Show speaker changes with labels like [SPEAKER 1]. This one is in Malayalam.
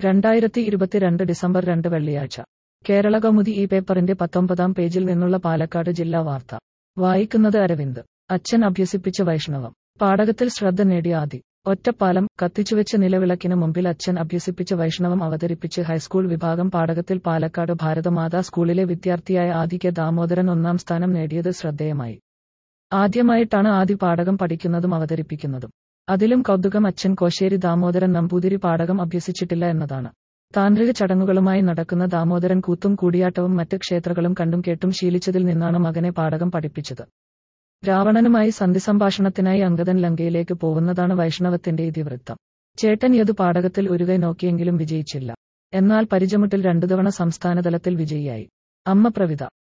[SPEAKER 1] രണ്ടായിരത്തി ഇരുപത്തിരണ്ട് ഡിസംബർ രണ്ട് വെള്ളിയാഴ്ച കേരള കൗമുദി ഈ പേപ്പറിന്റെ പത്തൊമ്പതാം പേജിൽ നിന്നുള്ള പാലക്കാട് ജില്ലാ വാർത്ത വായിക്കുന്നത് അരവിന്ദ് അച്ഛൻ അഭ്യസിപ്പിച്ച വൈഷ്ണവം പാടകത്തിൽ ശ്രദ്ധ നേടിയ ആദി ഒറ്റപ്പാലം കത്തിച്ചുവെച്ച നിലവിളക്കിന് മുമ്പിൽ അച്ഛൻ അഭ്യസിപ്പിച്ച വൈഷ്ണവം അവതരിപ്പിച്ച് ഹൈസ്കൂൾ വിഭാഗം പാടകത്തിൽ പാലക്കാട് ഭാരതമാതാ സ്കൂളിലെ വിദ്യാർത്ഥിയായ ആദി കെ ദാമോദരൻ ഒന്നാം സ്ഥാനം നേടിയത് ശ്രദ്ധേയമായി ആദ്യമായിട്ടാണ് ആദി പാടകം പഠിക്കുന്നതും അവതരിപ്പിക്കുന്നതും അതിലും കൗതുകം അച്ഛൻ കോശേരി ദാമോദരൻ നമ്പൂതിരി പാടകം അഭ്യസിച്ചിട്ടില്ല എന്നതാണ് താന്ത്രിക ചടങ്ങുകളുമായി നടക്കുന്ന ദാമോദരൻ കൂത്തും കൂടിയാട്ടവും മറ്റ് ക്ഷേത്രങ്ങളും കണ്ടും കേട്ടും ശീലിച്ചതിൽ നിന്നാണ് മകനെ പാടകം പഠിപ്പിച്ചത് രാവണനുമായി സന്ധിസംഭാഷണത്തിനായി അങ്കദൻ ലങ്കയിലേക്ക് പോകുന്നതാണ് വൈഷ്ണവത്തിന്റെ ഇതിവൃത്തം ചേട്ടൻ യതു പാടകത്തിൽ ഒരുകൈ നോക്കിയെങ്കിലും വിജയിച്ചില്ല എന്നാൽ പരിചമുട്ടിൽ രണ്ടു തവണ സംസ്ഥാനതലത്തിൽ വിജയിയായി അമ്മ പ്രവിത